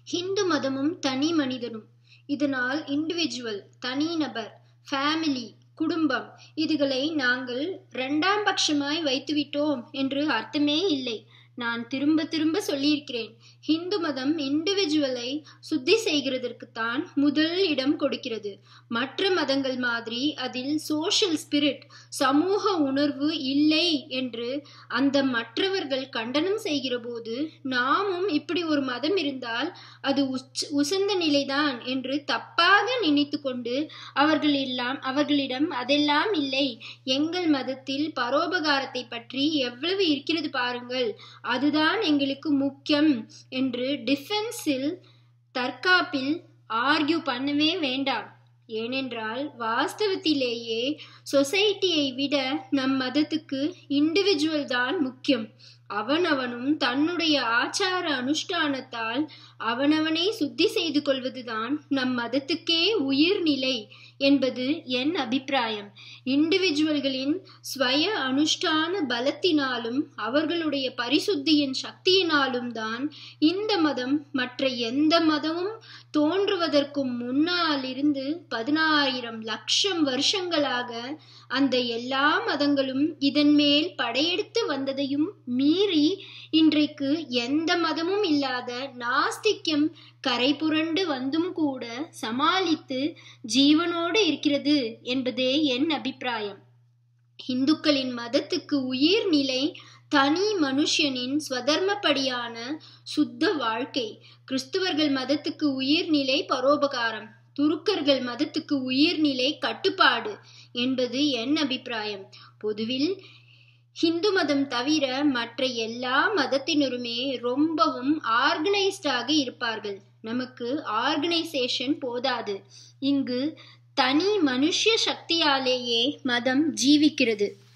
ஹிந்து மதமும் தனி மனிதனும் இதனால் இண்டிவிஜுவல் தனிநபர் ஃபேமிலி குடும்பம் இதுகளை நாங்கள் இரண்டாம் பட்சமாய் வைத்துவிட்டோம் என்று அர்த்தமே இல்லை நான் திரும்ப திரும்ப சொல்லியிருக்கிறேன் ஹிந்து மதம் இண்டிவிஜுவலை சுத்தி செய்கிறதற்குத்தான் முதல் இடம் கொடுக்கிறது மற்ற மதங்கள் மாதிரி அதில் சோஷியல் ஸ்பிரிட் சமூக உணர்வு இல்லை என்று அந்த மற்றவர்கள் கண்டனம் செய்கிற போது நாமும் இப்படி ஒரு மதம் இருந்தால் அது உச் உசந்த நிலைதான் என்று தப்பாக நினைத்து கொண்டு அவர்கள் எல்லாம் அவர்களிடம் அதெல்லாம் இல்லை எங்கள் மதத்தில் பரோபகாரத்தை பற்றி எவ்வளவு இருக்கிறது பாருங்கள் அதுதான் எங்களுக்கு முக்கியம் என்று டிஃபென்ஸில் தற்காப்பில் ஆர்கியூ பண்ணவே வேண்டாம் ஏனென்றால் வாஸ்தவத்திலேயே சொசைட்டியை விட நம் மதத்துக்கு இண்டிவிஜுவல் தான் முக்கியம் அவனவனும் தன்னுடைய ஆச்சார அனுஷ்டானத்தால் அவனவனை சுத்தி செய்து கொள்வதுதான் நம் மதத்துக்கே உயிர்நிலை என்பது என் அபிப்பிராயம் இண்டிவிஜுவல்களின் ஸ்வய அனுஷ்டான பலத்தினாலும் அவர்களுடைய பரிசுத்தியின் சக்தியினாலும் தான் இந்த மதம் மற்ற எந்த மதமும் தோன்றுவதற்கும் முன்னாலிருந்து பதினாயிரம் லட்சம் வருஷங்களாக அந்த எல்லா மதங்களும் இதன் மேல் படையெடுத்து வந்ததையும் மீறி இன்றைக்கு எந்த மதமும் இல்லாத நாஸ்திக்கம் கரை புரண்டு வந்தும் கூட சமாளித்து ஜீவனோடு இருக்கிறது என்பதே என் அபிப்பிராயம் இந்துக்களின் மதத்துக்கு உயிர்நிலை தனி மனுஷனின் ஸ்வதர்மப்படியான சுத்த வாழ்க்கை கிறிஸ்துவர்கள் மதத்துக்கு உயிர்நிலை பரோபகாரம் துருக்கர்கள் மதத்துக்கு உயிர்நிலை கட்டுப்பாடு என்பது என் அபிப்பிராயம் பொதுவில் ஹிந்து மதம் தவிர மற்ற எல்லா மதத்தினருமே ரொம்பவும் ஆர்கனைஸ்டாக இருப்பார்கள் நமக்கு ஆர்கனைசேஷன் போதாது இங்கு தனி மனுஷ சக்தியாலேயே மதம் ஜீவிக்கிறது